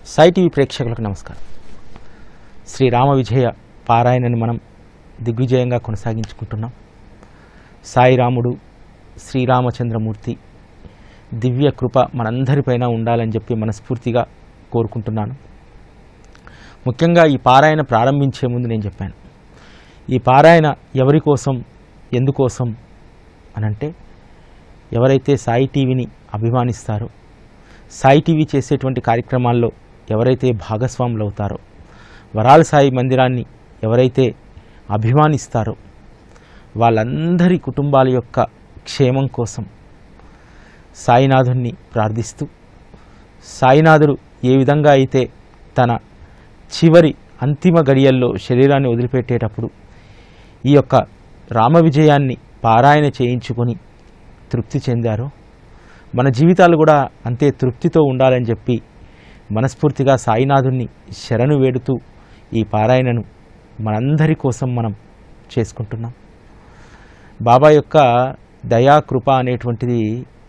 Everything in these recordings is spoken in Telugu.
సాయి టీవీ ప్రేక్షకులకు నమస్కారం శ్రీరామ విజయ పారాయణని మనం దిగ్విజయంగా కొనసాగించుకుంటున్నాం సాయిరాముడు శ్రీరామచంద్రమూర్తి దివ్య కృప మనందరిపైన ఉండాలని చెప్పి మనస్ఫూర్తిగా కోరుకుంటున్నాను ముఖ్యంగా ఈ పారాయణ ప్రారంభించే ముందు నేను చెప్పాను ఈ పారాయణ ఎవరి కోసం ఎందుకోసం అనంటే ఎవరైతే సాయి టీవీని అభిమానిస్తారో సాయి టీవీ చేసేటువంటి కార్యక్రమాల్లో ఎవరైతే భాగస్వాములు అవుతారో వరాల సాయి మందిరాన్ని ఎవరైతే అభిమానిస్తారో వాళ్ళందరి కుటుంబాల యొక్క క్షేమం కోసం సాయినాథుణ్ణి ప్రార్థిస్తూ సాయినాథుడు ఏ విధంగా అయితే తన చివరి అంతిమ గడియల్లో శరీరాన్ని వదిలిపెట్టేటప్పుడు ఈ యొక్క రామ విజయాన్ని పారాయణ చేయించుకొని తృప్తి చెందారో మన జీవితాలు కూడా అంతే తృప్తితో ఉండాలని చెప్పి మనస్ఫూర్తిగా సాయినాథుణ్ణి శరణు వేడుతూ ఈ పారాయణను మనందరి కోసం మనం చేసుకుంటున్నాం బాబా యొక్క దయా కృప అనేటువంటిది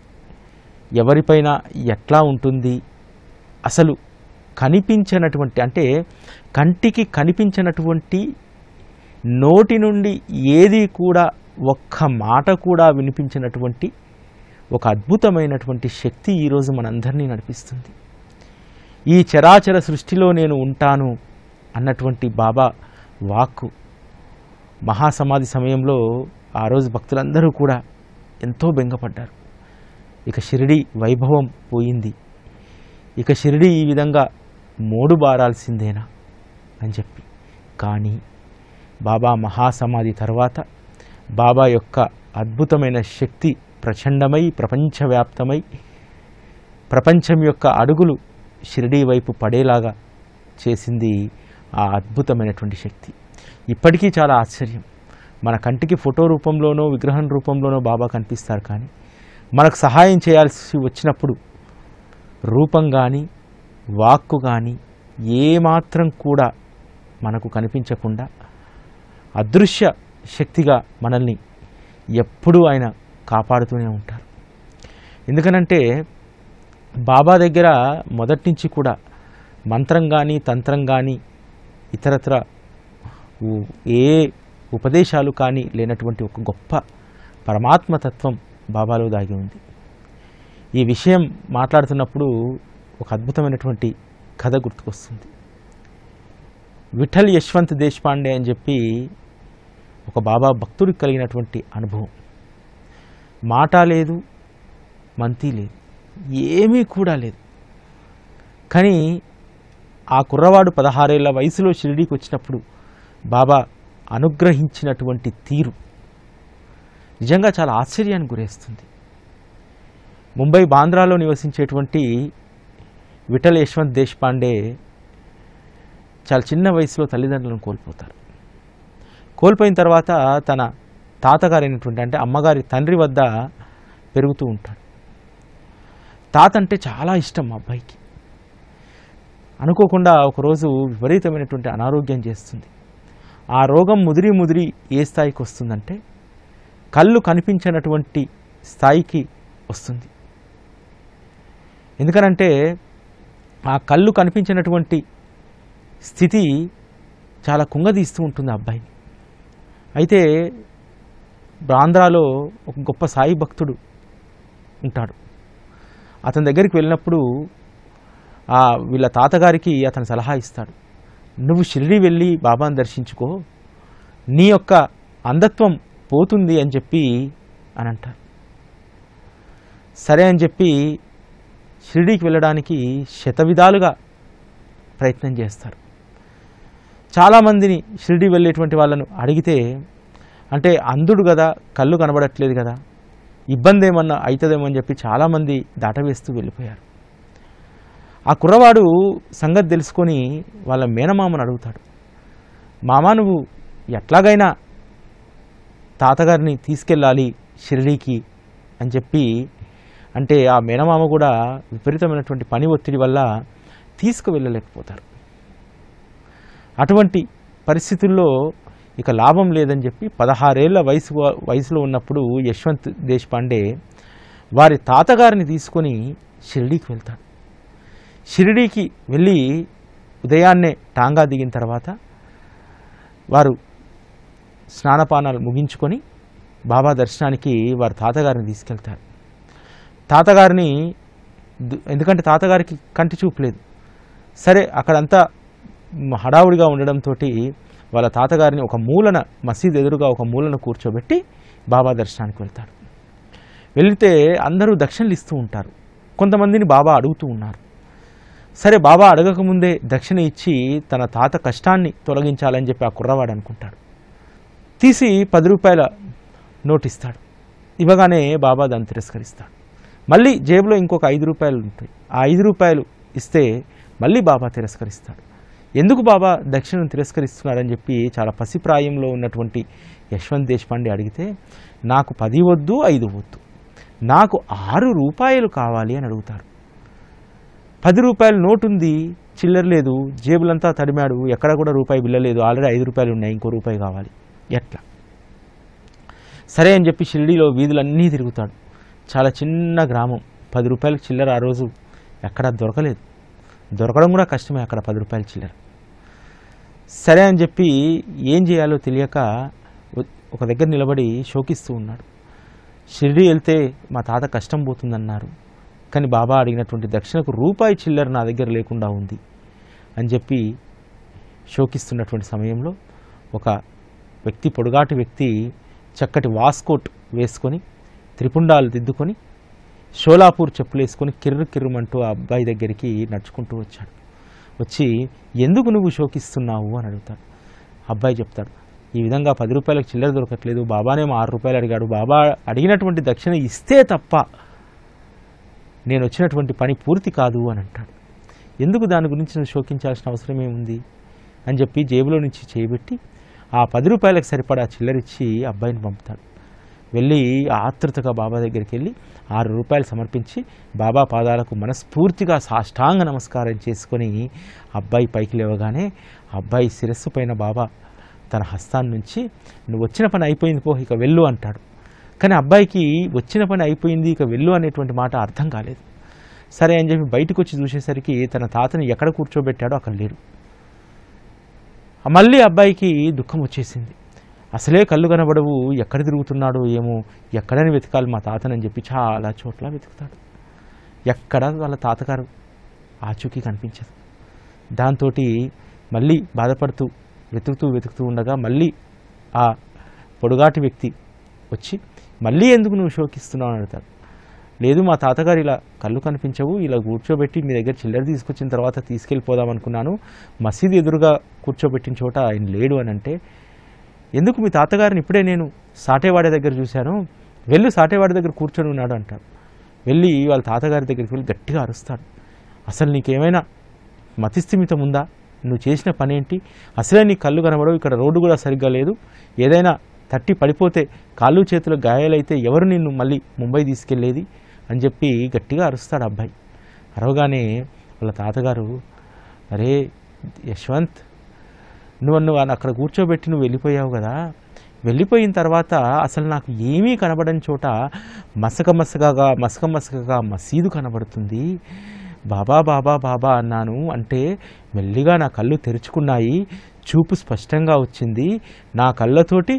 ఎవరిపైన ఎట్లా ఉంటుంది అసలు కనిపించనటువంటి అంటే కంటికి కనిపించినటువంటి నోటి నుండి ఏది కూడా ఒక్క మాట కూడా వినిపించినటువంటి ఒక అద్భుతమైనటువంటి శక్తి ఈరోజు మనందరినీ నడిపిస్తుంది ఈ చరాచర సృష్టిలో నేను ఉంటాను అన్నటువంటి బాబా వాక్కు మహాసమాధి సమయంలో ఆ రోజు భక్తులందరూ కూడా ఎంతో బెంగపడ్డారు ఇక షిరిడి వైభవం పోయింది ఇక షిరిడి ఈ విధంగా మోడు బారాల్సిందేనా అని చెప్పి కానీ బాబా మహాసమాధి తర్వాత బాబా యొక్క అద్భుతమైన శక్తి ప్రచండమై ప్రపంచవ్యాప్తమై ప్రపంచం యొక్క అడుగులు షిరిడీ వైపు పడేలాగా చేసింది ఆ అద్భుతమైనటువంటి శక్తి ఇప్పటికీ చాలా ఆశ్చర్యం మన కంటికి ఫోటో రూపంలోనో విగ్రహం రూపంలోనో బాబా కనిపిస్తారు కానీ మనకు సహాయం చేయాల్సి వచ్చినప్పుడు రూపం కానీ వాక్కు కానీ ఏమాత్రం కూడా మనకు కనిపించకుండా అదృశ్య శక్తిగా మనల్ని ఎప్పుడూ ఆయన కాపాడుతూనే ఉంటారు ఎందుకనంటే బాబా దగ్గర మొదటి నుంచి కూడా మంత్రం కానీ తంత్రం కానీ ఇతరత్ర ఉ- ఏ ఉపదేశాలు కానీ లేనటువంటి ఒక గొప్ప పరమాత్మతత్వం బాబాలో దాగి ఉంది ఈ విషయం మాట్లాడుతున్నప్పుడు ఒక అద్భుతమైనటువంటి కథ గుర్తుకొస్తుంది విఠల్ యశ్వంత్ దేశపాండే అని చెప్పి ఒక బాబా భక్తుడికి కలిగినటువంటి అనుభవం మాట లేదు మంతి లేదు ఏమీ కూడా లేదు కానీ ఆ కుర్రవాడు పదహారేళ్ల వయసులో షిరిడీకి వచ్చినప్పుడు బాబా అనుగ్రహించినటువంటి తీరు నిజంగా చాలా ఆశ్చర్యానికి గురేస్తుంది ముంబై బాంద్రాలో నివసించేటువంటి విఠల్ యశ్వంత్ దేశపాండే చాలా చిన్న వయసులో తల్లిదండ్రులను కోల్పోతారు కోల్పోయిన తర్వాత తన తాతగారైనటువంటి అంటే అమ్మగారి తండ్రి వద్ద పెరుగుతూ ఉంటాడు తాత అంటే చాలా ఇష్టం మా అబ్బాయికి అనుకోకుండా ఒకరోజు విపరీతమైనటువంటి అనారోగ్యం చేస్తుంది ఆ రోగం ముదిరి ముదిరి ఏ స్థాయికి వస్తుందంటే కళ్ళు కనిపించినటువంటి స్థాయికి వస్తుంది ఎందుకనంటే ఆ కళ్ళు కనిపించినటువంటి స్థితి చాలా కుంగదీస్తూ ఉంటుంది ఆ అబ్బాయిని అయితే ఆంధ్రాలో ఒక గొప్ప సాయి భక్తుడు ఉంటాడు అతని దగ్గరికి వెళ్ళినప్పుడు ఆ వీళ్ళ తాతగారికి అతను సలహా ఇస్తాడు నువ్వు షిరిడి వెళ్ళి బాబాను దర్శించుకో నీ యొక్క అంధత్వం పోతుంది అని చెప్పి అని అంటారు సరే అని చెప్పి షిరిడీకి వెళ్ళడానికి శతవిధాలుగా ప్రయత్నం చేస్తారు చాలామందిని షిరిడి వెళ్ళేటువంటి వాళ్ళను అడిగితే అంటే అంధుడు కదా కళ్ళు కనబడట్లేదు కదా ఇబ్బంది ఏమన్నా అవుతుందేమో అని చెప్పి చాలామంది దాటవేస్తూ వెళ్ళిపోయారు ఆ కుర్రవాడు సంగతి తెలుసుకొని వాళ్ళ మేనమామను అడుగుతాడు మామ నువ్వు ఎట్లాగైనా తాతగారిని తీసుకెళ్ళాలి షిరిడీకి అని చెప్పి అంటే ఆ మేనమామ కూడా విపరీతమైనటువంటి పని ఒత్తిడి వల్ల తీసుకువెళ్ళలేకపోతారు అటువంటి పరిస్థితుల్లో ఇక లాభం లేదని చెప్పి పదహారేళ్ల వయసు వయసులో ఉన్నప్పుడు యశ్వంత్ దేశపాండే వారి తాతగారిని తీసుకొని షిరిడీకి వెళ్తాడు షిరిడీకి వెళ్ళి ఉదయాన్నే టాంగా దిగిన తర్వాత వారు స్నానపానాలు ముగించుకొని బాబా దర్శనానికి వారి తాతగారిని తీసుకెళ్తారు తాతగారిని దు- ఎందుకంటే తాతగారికి కంటి చూపు లేదు సరే అక్కడంతా మ్, హడావుడిగా ఉండడంతో వాళ్ళ తాతగారిని ఒక మూలన మసీద్ ఎదురుగా ఒక మూలన కూర్చోబెట్టి బాబా దర్శనానికి వెళ్తారు వెళితే అందరూ దక్షిణలు ఇస్తూ ఉంటారు కొంతమందిని బాబా అడుగుతూ ఉన్నారు సరే బాబా అడగకముందే దక్షిణ ఇచ్చి తన తాత కష్టాన్ని తొలగించాలని చెప్పి ఆ కుర్రవాడు అనుకుంటాడు తీసి పది రూపాయల నోట్ ఇస్తాడు ఇవ్వగానే బాబా దాన్ని తిరస్కరిస్తాడు మళ్ళీ జేబులో ఇంకొక ఐదు రూపాయలు ఉంటాయి ఆ ఐదు రూపాయలు ఇస్తే మళ్ళీ బాబా తిరస్కరిస్తాడు ఎందుకు బాబా దక్షిణను తిరస్కరిస్తున్నారని చెప్పి చాలా పసిప్రాయంలో ఉన్నటువంటి యశ్వంత్ దేశపాండే అడిగితే నాకు పది వద్దు ఐదు వద్దు నాకు ఆరు రూపాయలు కావాలి అని అడుగుతారు పది రూపాయల నోటు ఉంది చిల్లర లేదు జేబులంతా తడిమాడు ఎక్కడ కూడా రూపాయి బిల్ల లేదు ఆల్రెడీ ఐదు రూపాయలు ఉన్నాయి ఇంకో రూపాయి కావాలి ఎట్లా సరే అని చెప్పి షిరిడీలో వీధులన్నీ తిరుగుతాడు చాలా చిన్న గ్రామం పది రూపాయలకు చిల్లర ఆ రోజు ఎక్కడా దొరకలేదు దొరకడం కూడా కష్టమే అక్కడ పది రూపాయల చిల్లర సరే అని చెప్పి ఏం చేయాలో తెలియక ఒ- ఒక దగ్గర నిలబడి శోకిస్తూ ఉన్నాడు షిరిడి వెళ్తే మా తాత కష్టం పోతుందన్నారు కానీ బాబా అడిగినటువంటి దక్షిణకు రూపాయి చిల్లర నా దగ్గర లేకుండా ఉంది అని చెప్పి శోకిస్తున్నటువంటి సమయంలో ఒక వ్యక్తి పొడుగాటి వ్యక్తి చక్కటి వాస్కోట్ వేసుకొని త్రిపుండాలు దిద్దుకొని షోలాపూర్ చెప్పులు వేసుకొని కిర్రు కిర్రుమంటూ ఆ అబ్బాయి దగ్గరికి నడుచుకుంటూ వచ్చాడు వచ్చి ఎందుకు నువ్వు శోకిస్తున్నావు అని అడుగుతాడు అబ్బాయి చెప్తాడు ఈ విధంగా పది రూపాయలకు చిల్లర దొరకట్లేదు బాబానేమో ఆరు రూపాయలు అడిగాడు బాబా అడిగినటువంటి దక్షిణ ఇస్తే తప్ప నేను వచ్చినటువంటి పని పూర్తి కాదు అని అంటాడు ఎందుకు దాని గురించి నువ్వు శోకించాల్సిన అవసరం ఏముంది అని చెప్పి జేబులో నుంచి చేయబెట్టి ఆ పది రూపాయలకు సరిపడా చిల్లరిచ్చి అబ్బాయిని పంపుతాడు వెళ్ళి ఆతృతగా బాబా దగ్గరికి వెళ్ళి ఆరు రూపాయలు సమర్పించి బాబా పాదాలకు మనస్ఫూర్తిగా సాష్టాంగ నమస్కారం చేసుకొని అబ్బాయి పైకి లేవగానే అబ్బాయి శిరస్సు పైన బాబా తన హస్తాన్ని నుంచి నువ్వు వచ్చిన పని అయిపోయింది పో ఇక వెళ్ళు అంటాడు కానీ అబ్బాయికి వచ్చిన పని అయిపోయింది ఇక వెళ్ళు అనేటువంటి మాట అర్థం కాలేదు సరే అని చెప్పి బయటకు వచ్చి చూసేసరికి తన తాతని ఎక్కడ కూర్చోబెట్టాడో అక్కడ లేడు మళ్ళీ అబ్బాయికి దుఃఖం వచ్చేసింది అసలే కళ్ళు కనబడవు ఎక్కడ తిరుగుతున్నాడో ఏమో ఎక్కడని వెతకాలి మా తాతనని చెప్పి చాలా చోట్ల వెతుకుతాడు ఎక్కడ వాళ్ళ తాతగారు ఆచూకీ కనిపించదు దాంతో మళ్ళీ బాధపడుతూ వెతుకుతూ వెతుకుతూ ఉండగా మళ్ళీ ఆ పొడుగాటి వ్యక్తి వచ్చి మళ్ళీ ఎందుకు నువ్వు శోకిస్తున్నావు అని అడుగుతాడు లేదు మా తాతగారు ఇలా కళ్ళు కనిపించవు ఇలా కూర్చోబెట్టి మీ దగ్గర చిల్లర తీసుకొచ్చిన తర్వాత తీసుకెళ్ళిపోదాం అనుకున్నాను మసీదు ఎదురుగా కూర్చోబెట్టిన చోట ఆయన లేడు అని అంటే ఎందుకు మీ తాతగారిని ఇప్పుడే నేను సాటేవాడి దగ్గర చూశాను వెళ్ళు సాటేవాడి దగ్గర కూర్చొని ఉన్నాడు అంటాడు వెళ్ళి వాళ్ళ తాతగారి దగ్గరికి వెళ్ళి గట్టిగా అరుస్తాడు అసలు నీకేమైనా మతిస్థిమితం ఉందా నువ్వు చేసిన పని ఏంటి అసలే నీ కళ్ళు కనబడవు ఇక్కడ రోడ్డు కూడా సరిగ్గా లేదు ఏదైనా తట్టి పడిపోతే కాళ్ళు చేతులు గాయాలైతే ఎవరు నిన్ను మళ్ళీ ముంబై తీసుకెళ్ళేది అని చెప్పి గట్టిగా అరుస్తాడు అబ్బాయి అరవగానే వాళ్ళ తాతగారు అరే యశ్వంత్ నువ్వు నువ్వు అక్కడ కూర్చోబెట్టి నువ్వు వెళ్ళిపోయావు కదా వెళ్ళిపోయిన తర్వాత అసలు నాకు ఏమీ కనబడని చోట మసక మసకగా మసక మసకగా మసీదు కనబడుతుంది బాబా బాబా బాబా అన్నాను అంటే మెల్లిగా నా కళ్ళు తెరుచుకున్నాయి చూపు స్పష్టంగా వచ్చింది నా కళ్ళతోటి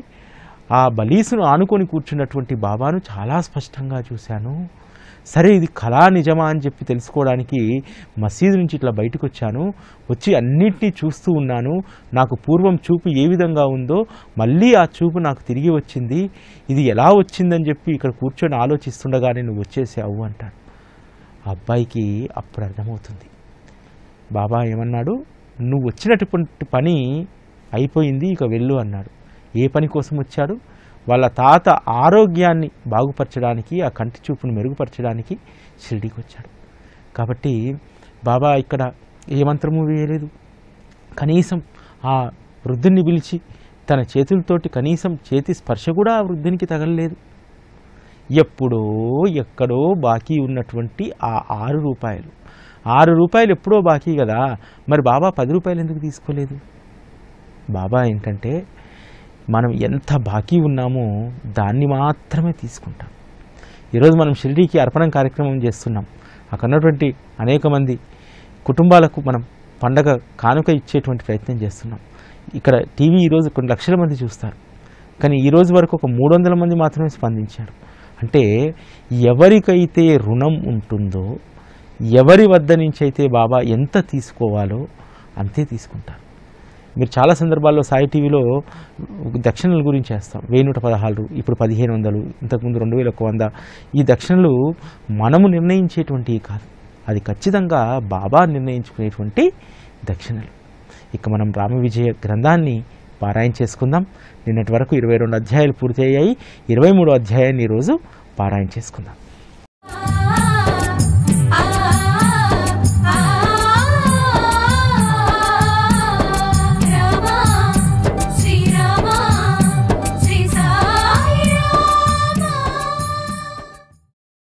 ఆ బలీసును ఆనుకొని కూర్చున్నటువంటి బాబాను చాలా స్పష్టంగా చూశాను సరే ఇది కళా నిజమా అని చెప్పి తెలుసుకోవడానికి మసీదు నుంచి ఇట్లా బయటకు వచ్చాను వచ్చి అన్నింటినీ చూస్తూ ఉన్నాను నాకు పూర్వం చూపు ఏ విధంగా ఉందో మళ్ళీ ఆ చూపు నాకు తిరిగి వచ్చింది ఇది ఎలా వచ్చిందని చెప్పి ఇక్కడ కూర్చొని ఆలోచిస్తుండగానే నువ్వు వచ్చేసావు అంటాడు ఆ అబ్బాయికి అప్పుడు అర్థమవుతుంది బాబా ఏమన్నాడు నువ్వు వచ్చినటువంటి పని అయిపోయింది ఇక వెళ్ళు అన్నాడు ఏ పని కోసం వచ్చాడు వాళ్ళ తాత ఆరోగ్యాన్ని బాగుపరచడానికి ఆ కంటి చూపును మెరుగుపరచడానికి షిరిడీకి వచ్చాడు కాబట్టి బాబా ఇక్కడ ఏ మంత్రము వేయలేదు కనీసం ఆ వృద్ధుని పిలిచి తన చేతులతోటి కనీసం చేతి స్పర్శ కూడా ఆ వృద్ధునికి తగలలేదు ఎప్పుడో ఎక్కడో బాకీ ఉన్నటువంటి ఆ ఆరు రూపాయలు ఆరు రూపాయలు ఎప్పుడో బాకీ కదా మరి బాబా పది రూపాయలు ఎందుకు తీసుకోలేదు బాబా ఏంటంటే మనం ఎంత బాకీ ఉన్నామో దాన్ని మాత్రమే తీసుకుంటాం ఈరోజు మనం షిరిడీకి అర్పణం కార్యక్రమం చేస్తున్నాం అక్కడ ఉన్నటువంటి అనేక మంది కుటుంబాలకు మనం పండగ కానుక ఇచ్చేటువంటి ప్రయత్నం చేస్తున్నాం ఇక్కడ టీవీ ఈరోజు కొన్ని లక్షల మంది చూస్తారు కానీ ఈ రోజు వరకు ఒక మూడు వందల మంది మాత్రమే స్పందించారు అంటే ఎవరికైతే రుణం ఉంటుందో ఎవరి వద్ద నుంచి అయితే బాబా ఎంత తీసుకోవాలో అంతే తీసుకుంటారు మీరు చాలా సందర్భాల్లో సాయి టీవీలో దక్షిణల గురించి వేస్తాం వెయ్యి నూట పదహారు ఇప్పుడు పదిహేను వందలు ఇంతకుముందు రెండు వేల ఒక వంద ఈ దక్షిణలు మనము నిర్ణయించేటువంటివి కాదు అది ఖచ్చితంగా బాబా నిర్ణయించుకునేటువంటి దక్షిణలు ఇక మనం రామ విజయ గ్రంథాన్ని పారాయణ చేసుకుందాం నిన్నటి వరకు ఇరవై రెండు అధ్యాయాలు పూర్తి అయ్యాయి ఇరవై మూడో అధ్యాయాన్ని ఈరోజు పారాయణ చేసుకుందాం